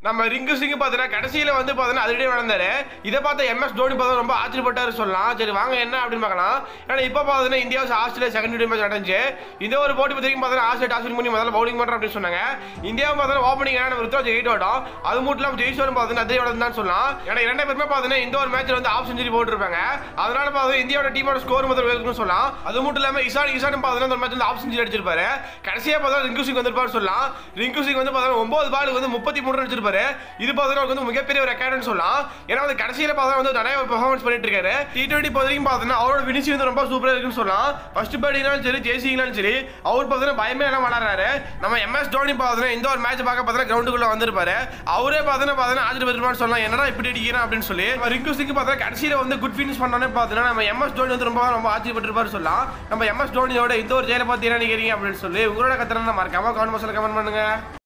நம்ம ரிங்கு சிங் பார்த்தீங்கன்னா கடைசியில் வந்து பார்த்தீங்கன்னா அதிரடியே வளர்ந்தாரு இதை பார்த்த எம்எஸ் தோனி பார்த்தா ரொம்ப ஆச்சரியப்பட்டாரு சொல்லலாம் சரி வாங்க என்ன அப்படின்னு பார்க்கலாம் ஏன்னா இப்போ பார்த்தீங்கன்னா India vs Australia second team match நடந்துச்சு இந்த ஒரு போட்டி பத்திரிக்கை பார்த்தீங்கன்னா ஆஸ்திரேலியா டாஸ் வின் பண்ணி முதல்ல பவுலிங் பண்ணுறோம் அப்படின்னு சொன்னாங்க இந்தியா பார்த்தீங்கன்னா ஓப்பனிங் நம்ம ருத்ராஜ் எயிட் ஓட்டம் அது மட்டும் இல்லாமல் ஜெய்ஸ்வரம் பார்த்தீங்கன்னா அதே வளர்ந்து தான் சொல்லலாம் ஏன்னா இரண்டு பேருமே பார்த்தீங்கன்னா இந்த ஒரு மேட்ச்ல வந்து ஆஃப் செஞ்சுரி போட்டுருப்பாங்க அதனால பார்த்தீங்கன்னா இந்தியாவோட டீமோட ஸ்கோர் முதல் இருக்குன்னு சொல்லலாம் அது மட்டும் இல்லாமல் இசான் இசான் பார்த்தீங்கன்னா இந்த மேட்ச் வந்து ஆஃப் செஞ்சுரி அடிச்சிருப்பாரு கடைசியாக பார்த்தா ரிங்கு சிங் வந்திருப்பாரு சொல்லலாம் ரிங்கு சிங் வந்து பார்த்தீங்கன்னா ஒன்பது பாலுக்கு வந்து முப்பத்தி மூணு அடிச்சிருப்பாரு இது பார்த்தீங்கன்னா அவருக்கு வந்து மிகப்பெரிய ஒரு ரெக்கார்டுன்னு சொல்லலாம் ஏன்னா வந்து கடைசியில் பார்த்தா வந்து நிறைய பெர்ஃபார்மன்ஸ் பண்ணிட்டு இருக்காரு டி டுவெண்ட்டி பொறுத்தவரைக்கும் பார்த்தீங்கன்னா அவரோட ஃபினிஷிங் வந்து ரொம்ப சூப்பராக இருக்குன்னு சொல்லலாம் ஃபர்ஸ்ட் பேட்டிங்னாலும் சரி ஜேசிங்னாலும் சரி அவர் பார்த்தீங்கன்னா பயமே எல்லாம் வளர்றாரு நம்ம எம்எஸ் தோனி பார்த்தீங்கன்னா இந்த ஒரு மேட்ச் பார்க்க பார்த்தீங்கன்னா கிரவுண்டுக்குள்ள வந்திருப்பாரு அவரே பார்த்தீங்கன்னா பார்த்தீங்கன்னா ஆச்சரியப்பட்டிருப்பான்னு சொல்லலாம் என்னடா இப்படி அடிக்கிறேன் அப்படின்னு சொல்லி நம்ம ரிங்கு சிங் பார்த்தீங்கன்னா கடைசியில் வந்து குட் ஃபினிஷ் பண்ணோன்னே பார்த்தீங்கன்னா நம்ம எம்எஸ் தோனி வந்து ரொம்ப ரொம்ப ஆச்சரியப்பட்டிருப்பாரு சொல்லலாம் நம்ம எம்எஸ் தோனியோட இந்த ஒரு ஜெயில பார்த்து என்ன நினைக்கிறீங்க அப்படின்னு சொல்லி உங்களோட கத்திரா மறக்காம கமெண்ட் பாக்ஸில் கமெண்ட் பண்ணுங்க